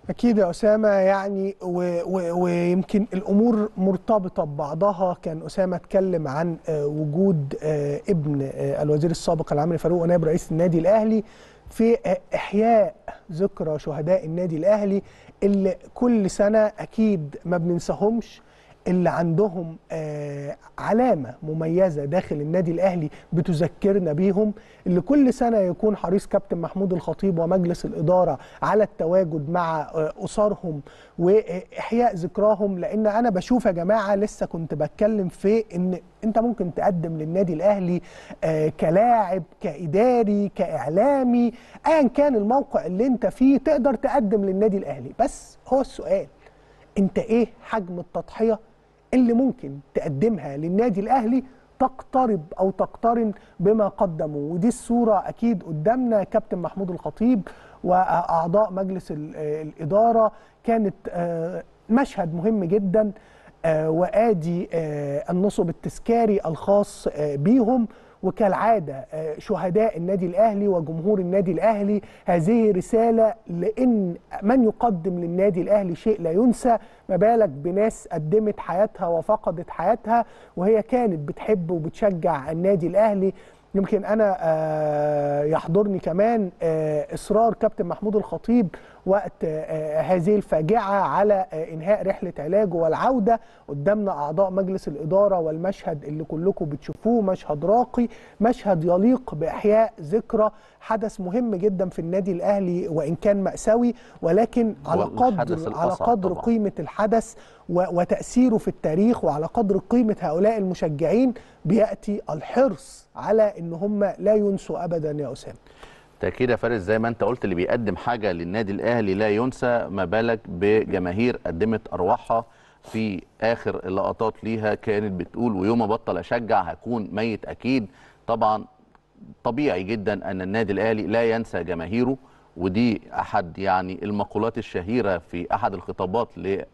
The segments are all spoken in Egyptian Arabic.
أكيد يا أسامة يعني و- و- ويمكن الأمور مرتبطة ببعضها كان أسامة اتكلم عن آه، وجود آه، ابن آه، الوزير السابق العمري فاروق ونائب رئيس النادي الأهلي في آه، إحياء ذكرى شهداء النادي الأهلي اللي كل سنة أكيد ما بننساهمش اللي عندهم آه، علامة مميزة داخل النادي الأهلي بتذكرنا بيهم اللي كل سنة يكون حريص كابتن محمود الخطيب ومجلس الإدارة على التواجد مع آه، أسرهم وإحياء ذكراهم لأن أنا بشوف يا جماعة لسه كنت بتكلم في إن أنت ممكن تقدم للنادي الأهلي آه، كلاعب كإداري كإعلامي أيا كان الموقع اللي أنت فيه تقدر تقدم للنادي الأهلي بس هو السؤال انت ايه حجم التضحيه اللي ممكن تقدمها للنادي الاهلي تقترب او تقترن بما قدموا ودي الصوره اكيد قدامنا كابتن محمود الخطيب واعضاء مجلس ال- الاداره كانت آه، مشهد مهم جدا آه، وادي آه، النصب التذكاري الخاص آه، بيهم وكالعاده آه، شهداء النادي الاهلي وجمهور النادي الاهلي هذه رساله لان من يقدم للنادي الاهلي شيء لا ينسى ما بالك بناس قدمت حياتها وفقدت حياتها وهي كانت بتحب وبتشجع النادي الاهلي يمكن انا آه، يحضرني كمان آه، اصرار كابتن محمود الخطيب وقت آه، هذه الفاجعه على آه، انهاء رحله علاجه والعوده قدامنا اعضاء مجلس الاداره والمشهد اللي كلكم بتشوفوه مشهد راقي مشهد يليق باحياء ذكرى حدث مهم جدا في النادي الاهلي وان كان ماساوي ولكن على والحدث قدر على الأصعب قدر طبعاً. قيمه الحدث و- وتاثيره في التاريخ وعلى قدر قيمه هؤلاء المشجعين بياتي الحرص على ان هم لا ينسوا ابدا يا اسامه تأكيد يا فارس زي ما انت قلت اللي بيقدم حاجة للنادي الأهلي لا ينسى ما بالك بجماهير قدمت أرواحها في آخر اللقطات ليها كانت بتقول ويوم ما بطل أشجع هكون ميت أكيد طبعا طبيعي جدا أن النادي الأهلي لا ينسى جماهيره ودي أحد يعني المقولات الشهيرة في أحد الخطابات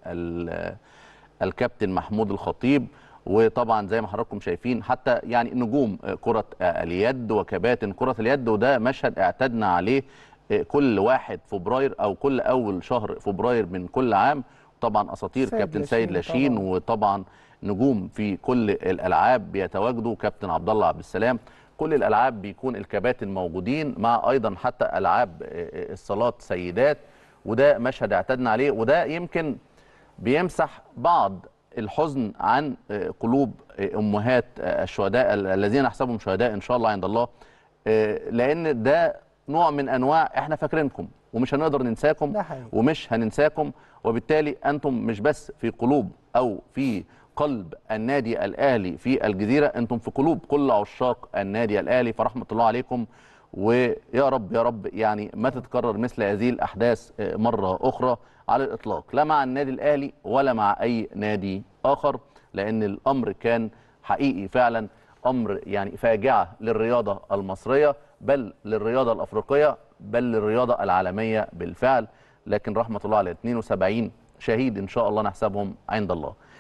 للكابتن محمود الخطيب وطبعا زي ما حضراتكم شايفين حتى يعني نجوم كرة اليد وكباتن كرة اليد وده مشهد اعتدنا عليه كل واحد فبراير او كل اول شهر فبراير من كل عام طبعا اساطير سيد كابتن سيد لاشين لاشين طبعاً. وطبعا نجوم في كل الالعاب بيتواجدوا كابتن عبد الله عبد السلام كل الالعاب بيكون الكباتن موجودين مع ايضا حتى العاب الصالات سيدات وده مشهد اعتدنا عليه وده يمكن بيمسح بعض الحزن عن قلوب امهات الشهداء الذين نحسبهم شهداء ان شاء الله عند الله لان ده نوع من انواع احنا فاكرينكم ومش هنقدر ننساكم ده حقيقي. ومش هننساكم وبالتالي انتم مش بس في قلوب او في قلب النادي الاهلي في الجزيره انتم في قلوب كل عشاق النادي الاهلي فرحمه الله عليكم ويا رب يا رب يعني ما تتكرر مثل هذه الاحداث مره اخرى على الاطلاق لا مع النادي الاهلي ولا مع اي نادي اخر لان الامر كان حقيقي فعلا امر يعني فاجعه للرياضه المصريه بل للرياضه الافريقيه بل للرياضه العالميه بالفعل لكن رحمه الله على 72 شهيد ان شاء الله نحسبهم عند الله